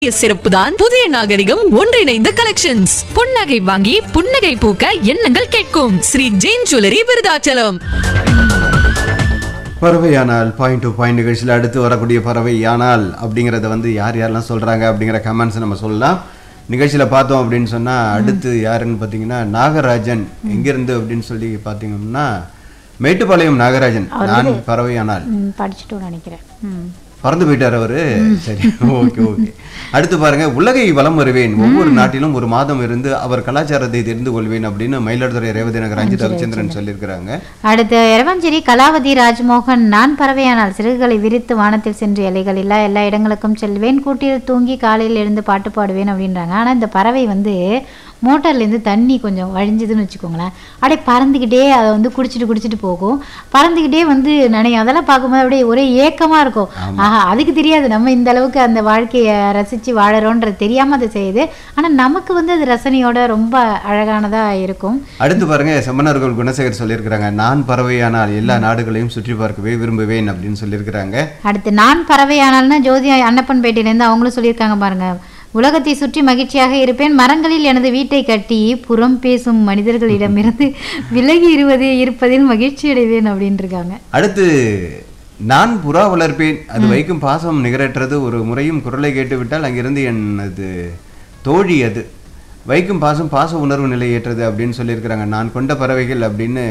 சிறப்பு தான் புதிய நாகரிகம் ஒன்றிணைந்த கலெக்ஷன்ஸ் புன்னகை வாங்கி புன்னகை பூக்க எண்ணங்கள் கேட்கும் ஸ்ரீ ஜெயின் ஜுவல்லரி விருதாச்சலம் பறவையானால் பாயிண்ட் டு பாயிண்ட் நிகழ்ச்சியில் அடுத்து வரக்கூடிய பறவையானால் அப்படிங்கிறத வந்து யார் யாரெல்லாம் சொல்கிறாங்க அப்படிங்கிற கமெண்ட்ஸ் நம்ம சொல்லலாம் நிகழ்ச்சியில் பார்த்தோம் அப்படின்னு சொன்னால் அடுத்து யாருன்னு பார்த்தீங்கன்னா நாகராஜன் எங்கேருந்து அப்படின்னு சொல்லி பார்த்தீங்கன்னா மேட்டுப்பாளையம் நாகராஜன் நான் பறவையானால் ம், படிச்சுட்டோம்னு நினைக்கிறேன் ம். பறந்து போயிட்டார் அவரு சரி ஓகே ஓகே அடுத்து பாருங்க உலகை வலம் வருவேன் ஒவ்வொரு நாட்டிலும் ஒரு மாதம் இருந்து அவர் கலாச்சாரத்தை தெரிந்து கொள்வேன் அப்படின்னு மயிலாடுதுறை ரேவதி நகர் அஞ்சித் ரவிச்சந்திரன் சொல்லியிருக்கிறாங்க அடுத்து இரவஞ்சேரி கலாவதி ராஜ்மோகன் நான் பறவையானால் சிறகுகளை விரித்து வானத்தில் சென்று எல்லைகள் இல்லா எல்லா இடங்களுக்கும் செல்வேன் கூட்டில் தூங்கி காலையில் எழுந்து பாட்டு பாடுவேன் அப்படின்றாங்க ஆனால் இந்த பறவை வந்து மோட்டார்லேருந்து தண்ணி கொஞ்சம் வழிஞ்சுதுன்னு வச்சுக்கோங்களேன் அப்படியே பறந்துக்கிட்டே அதை வந்து குடிச்சிட்டு குடிச்சிட்டு போகும் பறந்துக்கிட்டே வந்து நினையும் அதெல்லாம் பார்க்கும்போது அப்படியே ஒரே ஏக்கமாக இருக்கும் ஆஹா அதுக்கு தெரியாது நம்ம இந்த அளவுக்கு அந்த வாழ்க்கையை ரசித்து வாழறோன்றது தெரியாமல் அதை செய்யுது ஆனால் நமக்கு வந்து அது ரசனையோட ரொம்ப அழகானதாக இருக்கும் அடுத்து பாருங்க செம்மனார்கள் குணசேகர் சொல்லியிருக்கிறாங்க நான் பறவையானால் எல்லா நாடுகளையும் சுற்றி பார்க்கவே விரும்புவேன் அப்படின்னு சொல்லியிருக்கிறாங்க அடுத்து நான் பறவையானால்னா ஜோதி அன்னப்பன்பேட்டையிலேருந்து அவங்களும் சொல்லியிருக்காங்க பாருங்க உலகத்தை சுற்றி மகிழ்ச்சியாக இருப்பேன் மரங்களில் எனது வீட்டை கட்டி புறம் பேசும் மனிதர்களிடமிருந்து விலகி இருவது இருப்பதில் மகிழ்ச்சி அடைவேன் அப்படின்னு இருக்காங்க அடுத்து நான் புறா வளர்ப்பேன் அது வைக்கும் பாசம் நிகரற்றது ஒரு முறையும் குரலை கேட்டுவிட்டால் அங்கிருந்து எனது தோழி அது வைக்கும் பாசம் பாச உணர்வு நிலையேற்றது அப்படின்னு சொல்லியிருக்கிறாங்க நான் கொண்ட பறவைகள் அப்படின்னு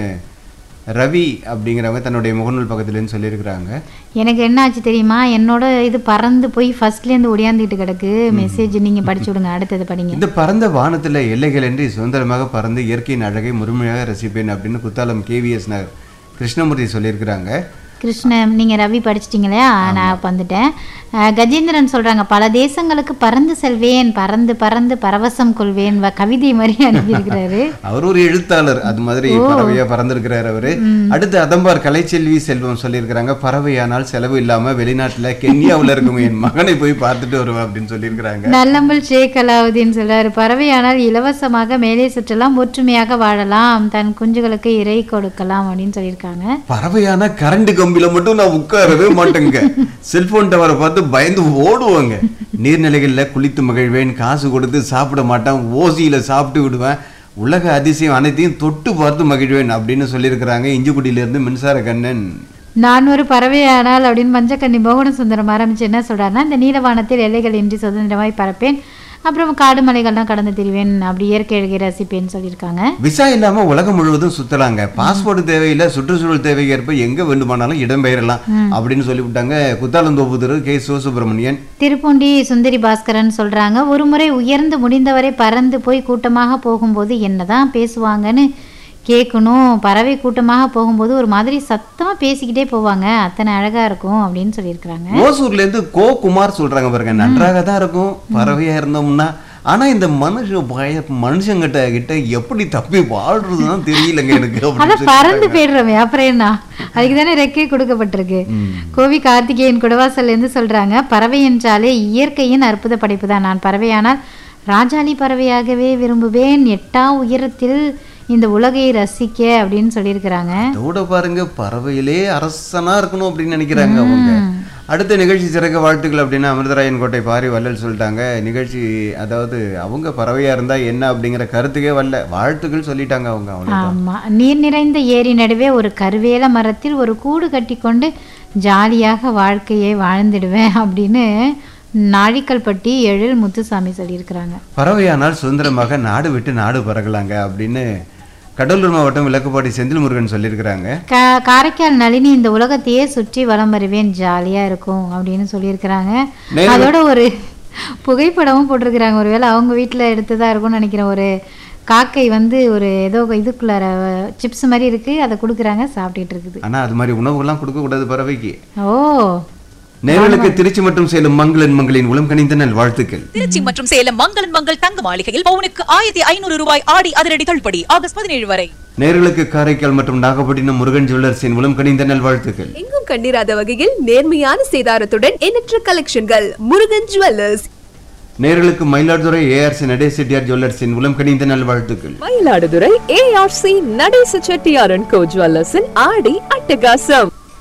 ரவி அப்படிங்கிறவங்க தன்னுடைய முகநூல் பக்கத்துலேருந்து சொல்லியிருக்கிறாங்க எனக்கு என்ன ஆச்சு தெரியுமா என்னோட இது பறந்து போய் ஃபர்ஸ்ட்லேருந்து ஒடியாந்துக்கிட்டு கிடக்கு மெசேஜ் நீங்கள் படிச்சு விடுங்க அடுத்தது படிங்க இந்த பரந்த வானத்துல எல்லைகள் என்று சுதந்திரமாக பறந்து இயற்கையின் அழகை முழுமையாக ரசிப்பேன் அப்படின்னு குத்தாலம் கேவிஎஸ் நகர் கிருஷ்ணமூர்த்தி சொல்லியிருக்கிறாங்க கிருஷ்ணன் நீங்கள் ரவி படிச்சிட்டிங்களே நான் இப்ப வந்துட்டேன் அஹ், கஜேந்திரன் சொல்கிறாங்க பல தேசங்களுக்கு பறந்து செல்வேன் பறந்து பறந்து பரவசம் கொள்வேன் வ- கவிதை மாதிரி அனுப்பியிருக்கிறாரு அவர் ஒரு எழுத்தாளர் அது மாதிரி பறவையா பறந்திருக்கிறார் அவரு அடுத்து அதம்பார் கலைச்செல்வி செல்வம் சொல்லியிருக்கிறாங்க பறவையானால் செலவு இல்லாம வெளிநாட்டுல கென்யாவுல இருக்கும் என் மகனை போய் பார்த்துட்டு வருவேன் அப்படின்னு சொல்லியிருக்கிறாங்க நல்லம்பல் ஷேக் அலாவுதீன் சொல்றாரு பறவையானால் இலவசமாக மேலே சுற்றலாம் ஒற்றுமையாக வாழலாம் தன் குஞ்சுகளுக்கு இறை கொடுக்கலாம் அப்படின்னு சொல்லியிருக்காங்க பறவையான கரண்ட் கம்பியில மட்டும் நான் உட்காரவே மாட்டேங்க செல்போன் டவரை பார்த்து பயந்து ஓடுவாங்க நீர்நிலைகள்ல குளித்து மகிழ்வேன் காசு கொடுத்து சாப்பிட மாட்டேன் ஓசியில சாப்பிட்டு விடுவேன் உலக அதிசயம் அனைத்தையும் தொட்டு பார்த்து மகிழ்வேன் அப்படின்னு சொல்லியிருக்கிறாங்க இஞ்சிக்குடியில இருந்து மின்சார கண்ணன் நான் ஒரு பறவையானால் அப்படின்னு மஞ்சக்கண்ணி மோகன சுந்தரம் ஆரம்பிச்சு என்ன சொல்றாருன்னா இந்த நீலவானத்தில் எல்லைகள் இன்றி சுதந்திரமாய் பறப்பேன் அப்புறம் காடு மலைகள்லாம் கடந்து திரிவேன் அப்படி இயற்கை அழகை ரசிப்பேன்னு சொல்லியிருக்காங்க விசா இல்லாம உலகம் முழுவதும் சுத்தலாங்க பாஸ்போர்ட் தேவையில்லை சுற்றுச்சூழல் தேவைக்கேற்ப எங்க வேண்டுமானாலும் இடம்பெயரலாம் அப்படின்னு சொல்லிவிட்டாங்க குத்தாலந்தோப்புதரு கே சிவசுப்பிரமணியன் திருப்பூண்டி சுந்தரி பாஸ்கரன் சொல்றாங்க ஒரு முறை உயர்ந்து முடிந்தவரை பறந்து போய் கூட்டமாக போகும்போது என்னதான் பேசுவாங்கன்னு கேட்கணும் பறவை கூட்டமாக போகும்போது ஒரு மாதிரி சத்தமா பேசிக்கிட்டே போவாங்க அத்தனை அழகா இருக்கும் அப்படின்னு சொல்லியிருக்கிறாங்க ஓசூர்ல இருந்து கோ குமார் சொல்றாங்க பாருங்க நன்றாக தான் இருக்கும் பறவையா இருந்தோம்னா ஆனா இந்த மனுஷ பய மனுஷங்கிட்ட கிட்ட எப்படி தப்பி வாழ்றதுதான் தெரியலங்க எனக்கு அப்படின்னு அதான் பறந்து போயிடுறோமே அப்புறம் என்ன அதுக்கு தானே ரெக்கை கொடுக்கப்பட்டிருக்கு கோவி கார்த்திகேயன் குடவாசல்ல இருந்து சொல்றாங்க பறவை என்றாலே இயற்கையின் அற்புத படைப்பு தான் நான் பறவையானால் ராஜாளி பறவையாகவே விரும்புவேன் எட்டா உயரத்தில் இந்த உலகை ரசிக்க அப்படின்னு சொல்லியிருக்கிறாங்க அதோட பாருங்க பறவையிலே அரசனா இருக்கணும் அப்படின்னு நினைக்கிறாங்க அவங்க அடுத்த நிகழ்ச்சி சிறக்க வாழ்த்துக்கள் அப்படின்னு அமிர்தராயன் கோட்டை பாரி வள்ளல் சொல்லிட்டாங்க நிகழ்ச்சி அதாவது அவங்க பறவையா இருந்தா என்ன அப்படிங்கிற கருத்துக்கே வரல வாழ்த்துக்கள் சொல்லிட்டாங்க அவங்க அவ்வளவுதான் ஆமா நீர் நிறைந்த ஏரி நடுவே ஒரு கருவேல மரத்தில் ஒரு கூடு கட்டிக்கொண்டு ஜாலியாக வாழ்க்கையை வாழ்ந்துடுவேன் அப்படின்னு நாழிக்கல்பட்டி எழில் முத்துசாமி சொல்லியிருக்கிறாங்க பறவையானால் சுதந்திரமாக நாடு விட்டு நாடு பறக்கலாங்க அப்படின்னு கடலூர் மாவட்டம் விளக்குப்பாடி செந்தில் முருகன் சொல்லியிருக்கிறாங்க கா காரைக்கால் நளினி இந்த உலகத்தையே சுற்றி வலம் வருவேன் ஜாலியா இருக்கும் அப்படின்னு சொல்லியிருக்கிறாங்க நேர்ல- அதோட ஒரு புகைப்படமும் போட்டிருக்கிறாங்க ஒருவேளை அவங்க வீட்டில் எடுத்ததா இருக்கும்னு நினைக்கிறேன் ஒரு காக்கை வந்து ஒரு ஏதோ இதுக்குள்ளார சிப்ஸ் மாதிரி இருக்கு அதை கொடுக்குறாங்க சாப்பிட்டுட்டு இருக்குது ஆனா அது மாதிரி உணவுகள்லாம் கொடுக்க கூடாது பறவைக்கு ஓ நேர்களுக்கு திருச்சி மற்றும் சேலம் மங்களன் மங்களின் உளம் கனிந்த நல் வாழ்த்துக்கள் திருச்சி மற்றும் சேலம் மங்களன் மங்கள் தங்க மாளிகையில் பவுனுக்கு ஆயிரத்தி ஐநூறு ரூபாய் ஆடி அதிரடி தள்ளுபடி ஆகஸ்ட் பதினேழு வரை நேர்களுக்கு காரைக்கால் மற்றும் நாகப்பட்டினம் முருகன் ஜுவல்லர்ஸின் உளம் கனிந்த நல் வாழ்த்துக்கள் எங்கும் கண்டிராத வகையில் நேர்மையான சேதாரத்துடன் எண்ணற்ற கலெக்ஷன்கள் முருகன் ஜுவல்லர்ஸ் நேர்களுக்கு மயிலாடுதுறை ஏஆர்சி நடேஷ் செட்டியார் ஜுவல்லர்ஸின் உளம் கனிந்த நல் வாழ்த்துக்கள் மயிலாடுதுறை ஏஆர்சி நடேச செட்டியாரன் கோ ஜுவல்லர்ஸின் ஆடி அட்டகாசம்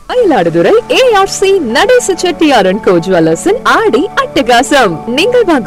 மயிலாடுதுறை ஏஆர்சி நடேச செட்டியாரன் கோ ஜுவல்லர்ஸின் ஆடி அட்டகாசம் நீங்கள் வாங்கும்